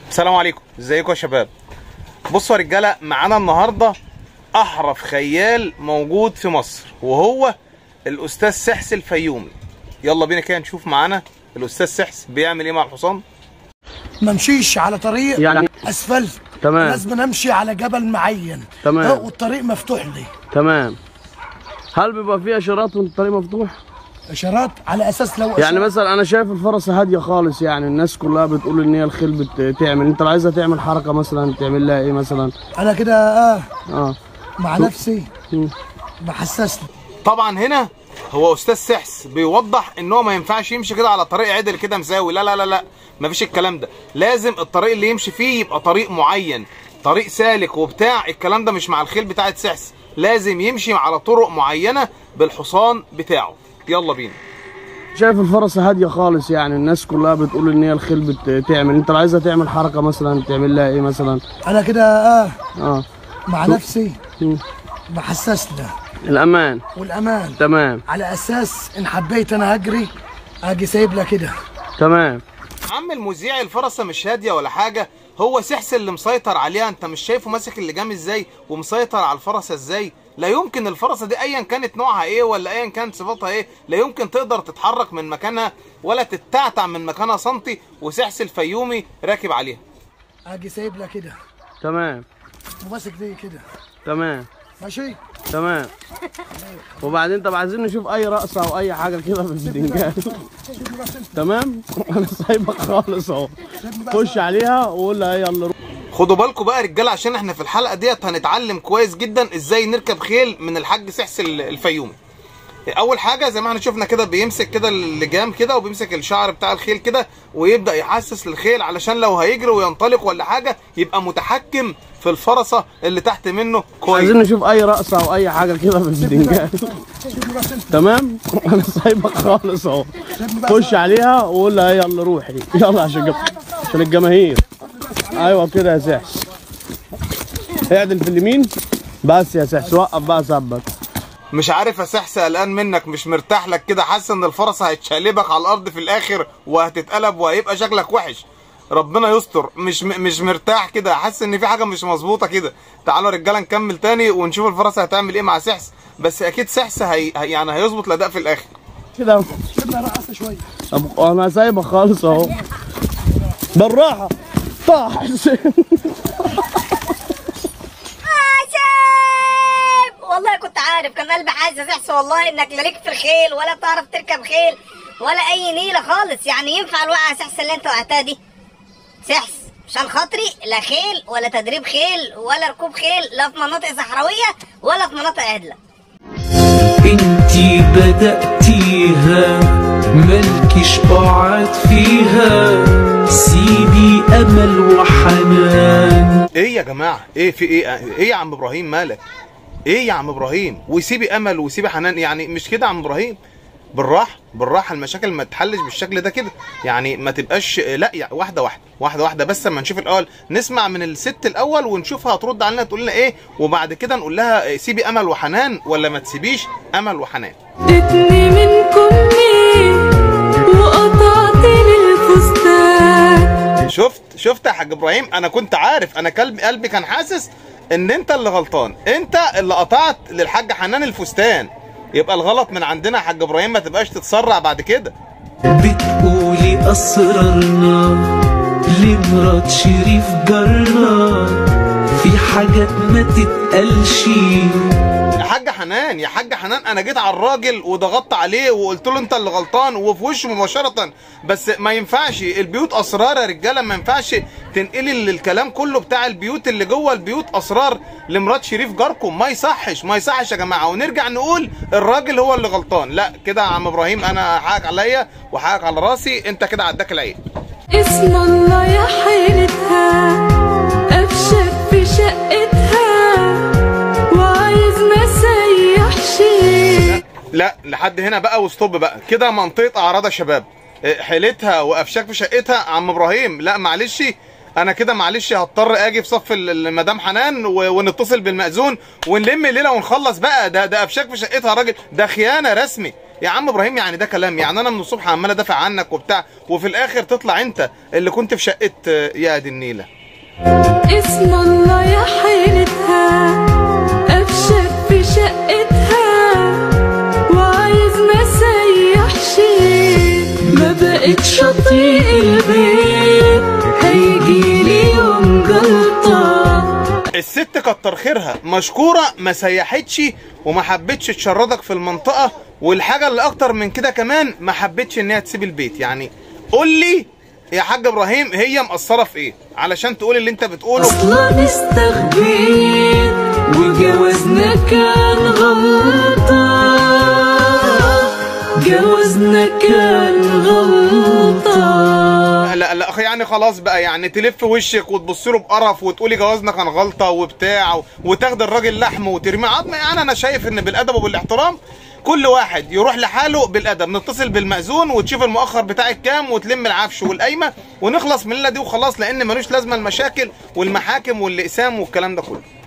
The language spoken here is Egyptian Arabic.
السلام عليكم ازيكم يا شباب بصوا يا رجاله معانا النهارده احرف خيال موجود في مصر وهو الاستاذ سحس الفيومي يلا بينا كده نشوف معانا الاستاذ سحس بيعمل ايه مع الحصان ما امشيش على طريق يعني- اسفلت تمام. لازم امشي على جبل معين تمام. اه، والطريق مفتوح لي تمام هل بيبقى فيه اشارات وانت الطريق مفتوح؟ اشارات على اساس لو يعني إشارة مثلا انا شايف الفرس هاديه خالص يعني الناس كلها بتقول ان هي الخيل بتعمل انت لو عايزه تعمل حركه مثلا تعمل لها ايه مثلا؟ انا كده اه اه مع نفسي مم. بحسسني طبعا هنا هو استاذ سحس بيوضح ان هو ما ينفعش يمشي كده على طريق عدل كده مساوي لا لا لا لا مفيش الكلام ده لازم الطريق اللي يمشي فيه يبقى طريق معين طريق سالك وبتاع الكلام ده مش مع الخيل بتاعت سحس لازم يمشي على طرق معينه بالحصان بتاعه يلا بينا شايف الفرس هاديه خالص يعني الناس كلها بتقول ان هي الخيل بتعمل انت لو عايزه تعمل حركه مثلا تعمل لها ايه مثلا؟ انا كده اه اه مع نفسي مم. بحسسني الامان والامان تمام على اساس ان حبيت انا اجري اجي سايب لها كده تمام عم المذيع الفرسه مش هاديه ولا حاجه هو سحس اللي مسيطر عليها انت مش شايفه ماسك اللجام ازاي ومسيطر على الفرسه ازاي لا يمكن الفرسه دي ايا كانت نوعها ايه ولا ايا كانت صفاتها ايه لا يمكن تقدر تتحرك من مكانها ولا تتعتع من مكانها سنتي وسحس الفيومي راكب عليها اجي سايب لها كده تمام وماسك دي كده تمام ماشي تمام وبعدين طب عايزين نشوف اي رقصه او اي حاجه كده في البدنجان تمام انا سايبك خالص اهو خش عليها وقول لها يلا روح خدوا بالكم بقى يا رجاله عشان احنا في الحلقه ديت هنتعلم كويس جدا ازاي نركب خيل من الحاج سحس ال- الفيومي اول حاجه زي ما احنا شفنا كده بيمسك كده اللجام كده وبيمسك الشعر بتاع الخيل كده ويبدا يحسس للخيل علشان لو هيجري وينطلق ولا حاجه يبقى متحكم في الفرسه اللي تحت منه كويس عايزين نشوف اي رقصه او اي حاجه كده في البدنجان تمام انا سايبك خالص اهو خش عليها وقول لها يلا روحي يلا عشان جم... عشان الجماهير ايوه كده يا سحس اعدل في اليمين بس يا سحس وقف بقى ثبت مش عارف يا سحس قلقان منك مش مرتاح لك كده حاسس ان الفرس هتشقلبك على الارض في الاخر وهتتقلب وهيبقى شكلك وحش ربنا يستر مش م- مش مرتاح كده حاسس ان في حاجه مش مظبوطه كده تعالوا يا رجاله نكمل تاني ونشوف الفرس هتعمل ايه مع سحس بس اكيد سحس هي هي- يعني هيظبط الاداء في الاخر كده سيب لها رقصه شويه طب انا سايبك خالص اهو بالراحه طاح عجب والله كنت عارف كان قلبي حاسس احس والله انك لا ليك في الخيل ولا بتعرف تركب خيل ولا اي نيله خالص يعني ينفع الوقعه سحس اللي انت وقعتها دي سحس عشان خاطري لا خيل ولا تدريب خيل ولا ركوب خيل لا في مناطق صحراويه ولا في مناطق عدله انتي بدأتيها ملكش قعد فيها سيبي امل وحنان ايه يا جماعه ايه في ايه ايه يا عم ابراهيم مالك ايه يا عم ابراهيم وسيبي امل وسيبي حنان يعني مش كده يا عم ابراهيم بالراحه بالراحه المشاكل ما تحلش بالشكل ده كده يعني ما تبقاش لا يعني واحده واحده واحده واحده بس اما نشوف الاول نسمع من الست الاول ونشوفها هترد علينا تقول لنا ايه وبعد كده نقول لها سيبي امل وحنان ولا ما تسيبيش امل وحنان ادتني من كمي وقطعت الفستان شفت شفت يا حاج ابراهيم انا كنت عارف انا قلبي قلبي كان حاسس ان انت اللي غلطان انت اللي قطعت للحاج حنان الفستان يبقى الغلط من عندنا يا حاج ابراهيم ما تبقاش تتسرع بعد كده بتقولي اسرارنا لمرات شريف جارنا في حاجات ما تتقالش يا حاج حنان يا حاج حنان انا جيت على الراجل وضغطت عليه وقلت له انت اللي غلطان وفي وشه مباشره بس ما ينفعش البيوت اسرار يا رجاله ما ينفعش تنقلي ال- الكلام كله بتاع البيوت اللي جوه البيوت اسرار لمرات شريف جاركم ما يصحش ما يصحش يا جماعه ونرجع نقول الراجل هو اللي غلطان لا كده يا عم ابراهيم انا حقك عليا وحقك على راسي انت كده عداك العيب اسم الله يا حيلتها افشك في شقتها وعايز ما سيحش لا لحد هنا بقى وستوب بقى كده منطقه اعراض يا شباب إيه، حيلتها وافشاك في شقتها عم ابراهيم لا معلش انا كده معلش هضطر اجي في صف ال- المدام حنان و- ونتصل بالمأذون ونلم الليله ونخلص بقى ده ده افشاك في شقتها يا راجل ده خيانه رسمي يا عم ابراهيم يعني ده كلام يعني انا من الصبح عمال ادافع عنك وبتاع وفي الاخر تطلع انت اللي كنت في شقه آه، يا دي النيله اسم الله يا حيلتها أفشك في شقتها وعايز ما سيحش ما بقتش أطيق البيت هيجيلي يوم جلطة الست كتر خيرها مشكوره ما سيحتش وما حبتش تشردك في المنطقه والحاجه اللي اكتر من كده كمان ما حبتش ان هي تسيب البيت يعني قول لي يا حاج ابراهيم هي مقصره في ايه علشان تقول اللي انت بتقوله أصلا استخبيت وجوازنا كان غلطة جوازنا كان غلطة لا لا يعني خلاص بقى يعني تلف وشك وتبص له بقرف وتقولي جوازنا كان غلطه وبتاع وتاخد الراجل لحم وترميه عظم يعني انا شايف ان بالادب وبالاحترام كل واحد يروح لحاله بالادب نتصل بالمأذون وتشوف المؤخر بتاعك كام وتلم العفش والقايمه ونخلص من الليله دي وخلاص لان ملوش لازمه المشاكل والمحاكم والاقسام والكلام ده كله